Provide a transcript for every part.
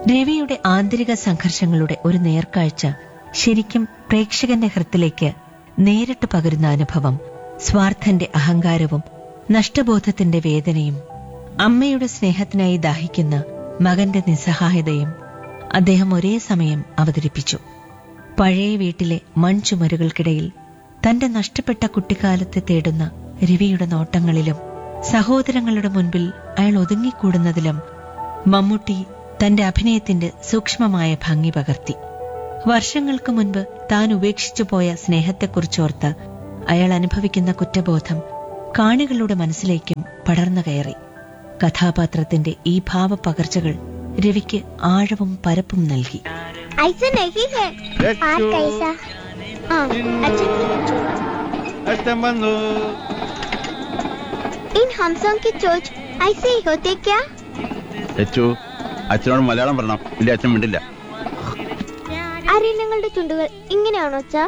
രവിയുടെ ആന്തരിക സംഘർഷങ്ങളുടെ ഒരു നേർക്കാഴ്ച ശരിക്കും പ്രേക്ഷകന്റെ ഹൃത്തിലേക്ക് നേരിട്ട് പകരുന്ന അനുഭവം സ്വാർത്ഥന്റെ അഹങ്കാരവും നഷ്ടബോധത്തിന്റെ വേദനയും അമ്മയുടെ സ്നേഹത്തിനായി ദാഹിക്കുന്ന മകന്റെ നിസ്സഹായതയും അദ്ദേഹം ഒരേ സമയം അവതരിപ്പിച്ചു പഴയ വീട്ടിലെ മൺചുമരുകൾക്കിടയിൽ തന്റെ നഷ്ടപ്പെട്ട കുട്ടിക്കാലത്തെ തേടുന്ന രവിയുടെ നോട്ടങ്ങളിലും സഹോദരങ്ങളുടെ മുൻപിൽ അയാൾ ഒതുങ്ങിക്കൂടുന്നതിലും മമ്മൂട്ടി തന്റെ അഭിനയത്തിന്റെ സൂക്ഷ്മമായ ഭംഗി പകർത്തി വർഷങ്ങൾക്ക് മുൻപ് താൻ ഉപേക്ഷിച്ചു പോയ സ്നേഹത്തെക്കുറിച്ചോർത്ത് അയാൾ അനുഭവിക്കുന്ന കുറ്റബോധം കാണികളുടെ മനസ്സിലേക്കും പടർന്നു കയറി കഥാപാത്രത്തിന്റെ ഈ ഭാവപകർച്ചകൾ രവിക്ക് ആഴവും പരപ്പും നൽകി ऐसा नहीं है आप कैसा हाँ अच्छा അച്ഛൻ വന്നു इन हमसों के चोच ऐसे ही होते क्या അച്ചു അച്ഛനോട് മലയാളം പറയണം ഇല്ല അച്ഛൻ മിണ്ടില്ല അരണ്യങ്ങളുടെ ചുണ്ടുകൾ ഇങ്ങനെയാണോ അച്ഛാ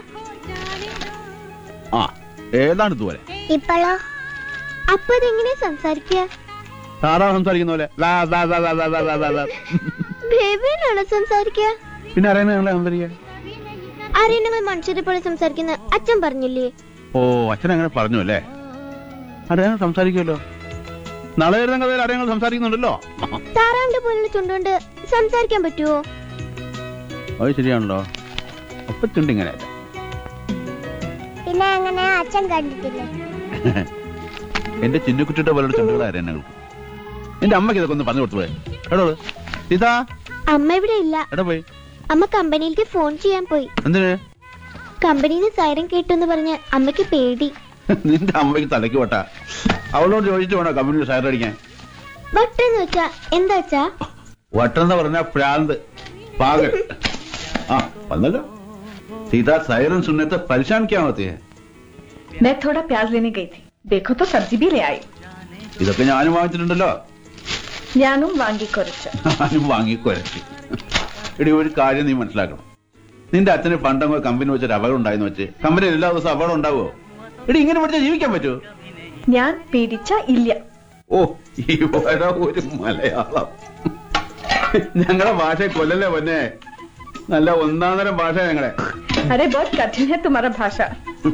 ആ ഏതാണ് ഇതുപോലെ ഇപ്പോഴോ അപ്പൊ അതെങ്ങനെ സംസാരിക്കുക സാധാരണ സംസാരിക്കുന്ന പോലെ ലാ, ലാ, ലാ, ലാ, ലാ, ലാ, ലാ, ലാ, ലാ. ബേബിയിലാണോ സംസാരിക്കുക പിന്നെ അറിയുന്ന ഞങ്ങളെ സംസാരിക്കുക അരണ്യങ്ങൾ മനുഷ്യരെ പോലെ സംസാരിക്കുന്ന അച്ഛൻ പറഞ്ഞില്ലേ ഓ അച്ഛൻ അങ്ങനെ പറഞ്ഞു അല്ലേ അറിയാൻ സംസാരിക്കുമല്ലോ നാളെ വരുന്ന കഥയിൽ അറിയാൻ സംസാരിക്കുന്നുണ്ടല്ലോ താറാവിന്റെ പോലുള്ള ചുണ്ടുകൊണ്ട് സംസാരിക്കാൻ പറ്റുമോ അത് ശരിയാണല്ലോ അപ്പൊ ചുണ്ട് ഇങ്ങനെ പിന്നെ അങ്ങനെ അച്ഛൻ കണ്ടിട്ടില്ല എന്റെ ചിന്നുകുട്ടിയുടെ പോലുള്ള ചുണ്ടുകളായിരുന്നു ഞങ്ങൾക്ക് എന്റെ അമ്മയ്ക്ക് ഇതൊക്കെ ഒന്ന് പറഞ്ഞു കൊടുത്തു പോയെ എടോ സീതാ അമ്മ ഇവിടെ ഇല്ല എടാ പോയി അമ്മ കമ്പനിയിലേക്ക് ഫോൺ ചെയ്യാൻ പോയി എന്തിന് കമ്പനിയിൽ നിന്ന് സൈറൻ കേട്ടെന്ന് പറഞ്ഞ് അമ്മയ്ക്ക് പേടി നിന്റെ അമ്മയ്ക്ക് തലയ്ക്ക് വട്ട അവളോട് ചോദിച്ചിട്ട് വേണോ കമ്പനിയിൽ ഷെയർ അടിക്കാൻ വട്ടെന്ന് വെച്ചാ എന്താ അച്ഛാ വട്ടെന്ന് പറഞ്ഞ പ്രാന്ത് പാകൽ ആ വന്നല്ലോ സീതാ സൈറൻ സുന്നത്തെ പരിശാൻ ക്യാ ഹോത്തി ഹൈ मैं थोड़ा प्याज लेने गई थी देखो तो सब्जी भी ले आई ഇതൊക്കെ ഞാനും വാങ്ങിച്ചിട്ടുണ്ടല്ലോ ഞാനും വാങ്ങി കുറച്ച് ഞാനും വാങ്ങിക്കുരച്ചു ഇടി ഒരു കാര്യം നീ മനസ്സിലാക്കണം നിന്റെ അച്ഛന് പണ്ടങ്ങോ കമ്പനി വെച്ചൊരു അപകടം ഉണ്ടായെന്ന് വെച്ച് കമ്പനിയിൽ എല്ലാ ദിവസവും അപകടം ഉണ്ടാവുമോ ഇടി ഇങ്ങനെ പഠിച്ചാൽ ജീവിക്കാൻ പറ്റുമോ ഞാൻ പേടിച്ച ഇല്ല ഓ ഇവിടെ ഒരു മലയാളം ഞങ്ങളുടെ ഭാഷ കൊല്ലല്ലേ പൊന്നെ നല്ല ഒന്നാന്തരം ഭാഷ ഞങ്ങളെ अरे बहुत कठिन है तुम्हारा भाषा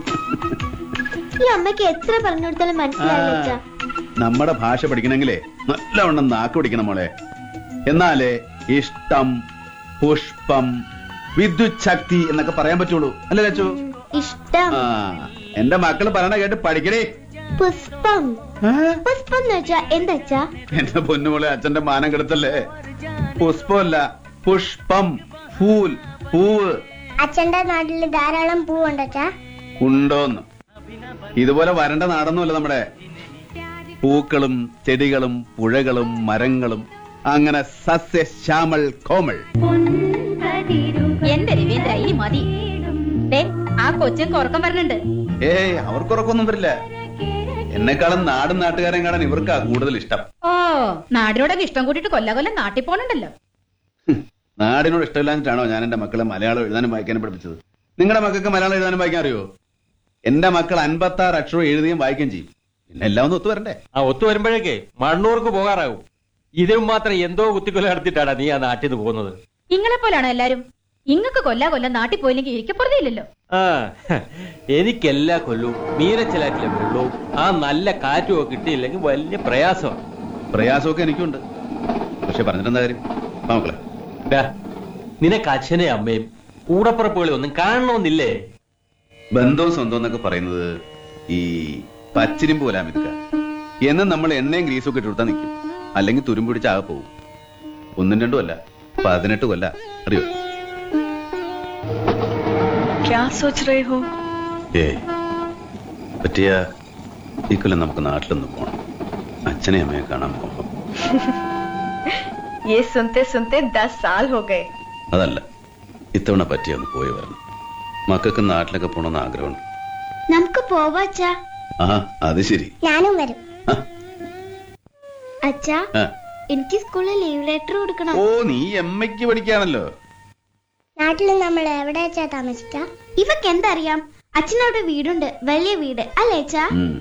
ഈ അമ്മയ്ക്ക് എത്ര പറഞ്ഞു കൊടുത്താലും മനസ്സിലാവില്ല അച്ഛാ നമ്മുടെ ഭാഷ പഠിക്കണമെങ്കിലേ നല്ലവണ്ണം നാക്ക് പിടിക്കണം മോളെ എന്നാലേ ഇഷ്ടം പുഷ്പം വിദ്യുത് ശക്തി എന്നൊക്കെ പറയാൻ പറ്റുള്ളൂ അല്ലേ ലച്ചു ഇഷ്ടം ആ എന്റെ മക്കള് പറയണ കേട്ട് പഠിക്കണേ പുഷ്പം പുഷ്പം എന്ന് വെച്ചാ എന്താ അച്ഛാ എന്റെ പൊന്നുമോളെ അച്ഛന്റെ മാനം കെടുത്തല്ലേ പുഷ്പമല്ല പുഷ്പം ഫൂൽ പൂവ് അച്ഛന്റെ നാട്ടിൽ ധാരാളം പൂവുണ്ട് അച്ഛാ ഉണ്ടോന്ന് ഇതുപോലെ വരണ്ട നാടൊന്നുമല്ല നമ്മുടെ പൂക്കളും ചെടികളും പുഴകളും മരങ്ങളും അങ്ങനെ സസ്യശ്യാമൾ കോമൾ എന്റെ രവീന്ദ്ര ഇനി മതി ദേ, ആ കൊച്ചിന് ഉറക്കം വരുന്നുണ്ട് ഏയ് അവർക്കുറക്കൊന്നും വരില്ല എന്നെക്കാളും നാടും നാട്ടുകാരെയും കാണാൻ ഇവർക്കാ കൂടുതൽ ഇഷ്ടം ഓ നാടിനോടൊക്കെ ഇഷ്ടം കൂട്ടിട്ട് കൊല്ല കൊല്ലം നാട്ടിൽ പോണുണ്ടല്ലോ ഹും, നാടിനോട് ഇഷ്ടമില്ലാഞ്ഞിട്ടാണോ ഞാൻ എന്റെ മക്കളെ മലയാളം എഴുതാനും വായിക്കാനും പഠിപ്പിച്ചത് നിങ്ങളുടെ മക്കൾക്ക് മലയാളം എഴുതാനും വായിക്കാൻ അറിയോ എന്റെ മക്കൾ അൻപത്തി ആറ് അക്ഷരം എഴുതുകയും വായിക്കുകയും ചെയ്യും പിന്നെ എല്ലാം ഒന്ന് ഒത്തു വരണ്ടേ ആ ഒത്തു വരുമ്പോഴേക്കേ മണ്ണൂർക്ക് പോകാറാകും ഇതിനും മാത്രം എന്തോ കുത്തിക്കൊല നടത്തിയിട്ടാണ് നീ ആ നാട്ടിൽ നിന്ന് പോകുന്നത് ഇങ്ങളെ പോലാണോ എല്ലാരും ഇങ്ങക്ക് കൊല്ലാ കൊല്ലം നാട്ടിൽ പോയില്ലെങ്കിൽ ഇരിക്കപ്പുറത്തില്ലല്ലോ ആ ഹ, എനിക്കെല്ലാ കൊല്ലവും മീനച്ചിലാറ്റിലെ വെള്ളവും ആ നല്ല കാറ്റും ഒക്കെ കിട്ടിയില്ലെങ്കിൽ വലിയ പ്രയാസമാണ് പ്രയാസമൊക്കെ എനിക്കുണ്ട് പക്ഷെ പറഞ്ഞിട്ടെന്താ കാര്യം വാ മക്കളെ ദാ, നിനക്ക് അച്ഛനെയും അമ്മയും കൂടപ്പുറപ്പുകളെ ഒന്നും കാണണമെന്നില്ലേ ബന്ധവും സ്വന്തം എന്നൊക്കെ പറയുന്നത് ഈ പച്ചിരിമ്പ് പോലാ മിതുക്ക എന്നും നമ്മൾ എണ്ണയും ഗ്രീസും ഒക്കെ ഇട്ടുകൊടുത്താൽ നിൽക്കും അല്ലെങ്കിൽ തുരുമ്പ് പിടിച്ച് ആകെ പോകും ഒന്നും രണ്ടും അല്ല പതിനെട്ട് കൊല്ല അറിയോ क्या सोच रहे हो ഏ പറ്റിയ ഈ കൊല്ലം നമുക്ക് നാട്ടിലൊന്ന് പോണം അച്ഛനെ അമ്മയെ കാണാൻ പോകാം ये सुनते सुनते दस साल हो गए അതല്ല ഇത്തവണ പറ്റിയ ഒന്ന് പോയി വരണം മക്കൾക്ക് നാട്ടിലൊക്കെ പോകണമെന്ന് ആഗ്രഹമുണ്ട് നമുക്ക് പോവാ അച്ഛാ ആ അത് ശരി ഞാനും വരും ആ, അച്ഛാ ആ. എനിക്ക് സ്കൂളിൽ ലീവ് ലെറ്റർ കൊടുക്കണം ഓ നീ എമ്മയ്ക്ക് പഠിക്കാണല്ലോ നാട്ടിൽ നമ്മൾ എവിടെ വെച്ചാ താമസിക്ക ഇവക്ക് എന്തറിയാം അച്ഛനവിടെ വീടുണ്ട് വലിയ വീട് അല്ലേ അച്ഛാ ഉം.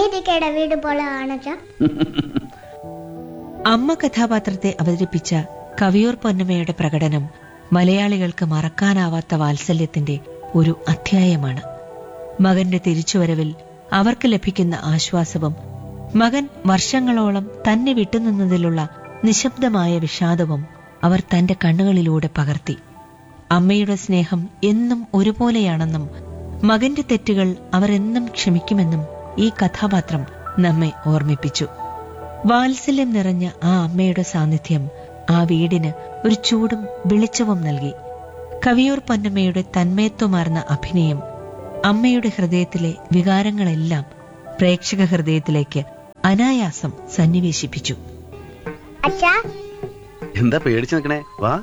അമേരിക്കയുടെ വീട് പോലെ ആണച്ചാ അമ്മ കഥാപാത്രത്തെ അവതരിപ്പിച്ച കവിയൂർ പൊന്നമ്മയുടെ പ്രകടനം മലയാളികൾക്ക് മറക്കാനാവാത്ത വാത്സല്യത്തിന്റെ ഒരു അധ്യായമാണ് മകന്റെ തിരിച്ചുവരവിൽ അവർക്ക് ലഭിക്കുന്ന ആശ്വാസവും മകൻ വർഷങ്ങളോളം തന്നെ വിട്ടുനിന്നതിലുള്ള നിശബ്ദമായ വിഷാദവും അവർ തന്റെ കണ്ണുകളിലൂടെ പകർത്തി അമ്മയുടെ സ്നേഹം എന്നും ഒരുപോലെയാണെന്നും മകന്റെ തെറ്റുകൾ അവർ എന്നും ക്ഷമിക്കുമെന്നും ഈ കഥാപാത്രം നമ്മെ ഓർമ്മിപ്പിച്ചു വാത്സല്യം നിറഞ്ഞ ആ അമ്മയുടെ സാന്നിധ്യം ആ വീടിന് ഒരു ചൂടും വെളിച്ചവും നൽകി കവിയൂർ പൊന്നമ്മയുടെ തന്മയത്വമാർന്ന അഭിനയം അമ്മയുടെ ഹൃദയത്തിലെ വികാരങ്ങളെല്ലാം പ്രേക്ഷക ഹൃദയത്തിലേക്ക് അനായാസം സന്നിവേശിപ്പിച്ചു അച്ഛാ എന്താ പേടിച്ചു നിൽക്കണേ വാ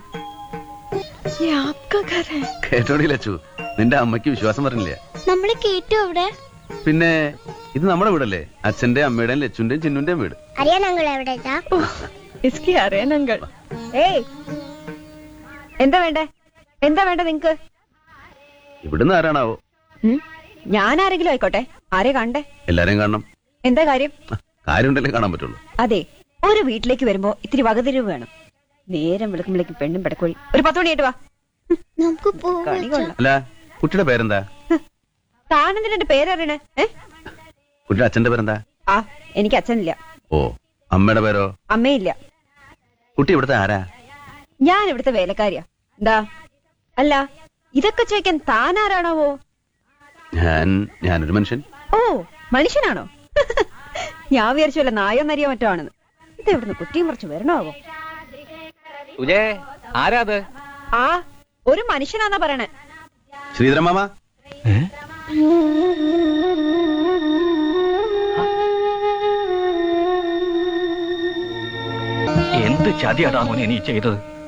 കേട്ടോടി ലച്ചു നിന്റെ അമ്മയ്ക്ക് വിശ്വാസം പറഞ്ഞില്ലേ നമ്മള് കേട്ടു അവിടെ പിന്നെ ഇത് നമ്മുടെ വീടല്ലേ അച്ഛന്റെ അമ്മയുടെയും ലച്ചുന്റെയും ചിന്നുന്റെയും വീട് അറിയാൻ ഞങ്ങൾ എവിടെയാ इसकी അറിയാൻ അങ്കൾ ഏയ് എന്താ വേണ്ടേ എന്താ വേണ്ട നിങ്ങക്ക് ഇവിടുന്ന് ആരാണാവോ ഉം? ഞാൻ ആരെങ്കിലും ആയിക്കോട്ടെ ആരെ കണ്ടേ എല്ലാരെയും കാണണം എന്താ കാര്യം ആ, കാര്യമുണ്ടല്ലേ കാണാൻ പറ്റുള്ളൂ അതെ ഒരു വീട്ടിലേക്ക് വരുമ്പോ ഇത്തിരി വകതിരിവ് വേണം നേരം വിളിക്കുമ്പോഴേക്കും പെണ്ണും പെടക്കോഴി ഒരു പത്ത് മണിയായിട്ട് വാ നമുക്ക് കണി കൊള്ളാം അല്ല കുട്ടിയുടെ പേരെന്താ താനെന്തിനാ എന്റെ പേരറിയണേ ഏ കുട്ടിയുടെ അച്ഛന്റെ പേരെന്താ ആ എനിക്ക് അച്ഛനില്ല ഓ അമ്മയുടെ പേരോ അമ്മയില്ല കുട്ടി ഇവിടുത്തെ ആരാ ഞാൻ ഇവിടുത്തെ വേലക്കാരിയാ എന്താ അല്ല ഇതൊക്കെ ചോദിക്കാൻ താൻ ആരാണാവോ ഞാൻ ഞാനൊരു മനുഷ്യൻ ഓ മനുഷ്യനാണോ ഞാൻ വിചാരിച്ചു വല്ല നായോ നരിയോ മറ്റോ ആണെന്ന് ഇത് ഇവിടുന്ന് കുറ്റിയും കുറച്ച് വരണമാവോ സുജേ ആരാത് ആ ഒരു മനുഷ്യനാന്നാ പറയണേ ശ്രീധരൻ മാമ എന്ത് ചതിയാടാ മോനെ നീ ചെയ്തത്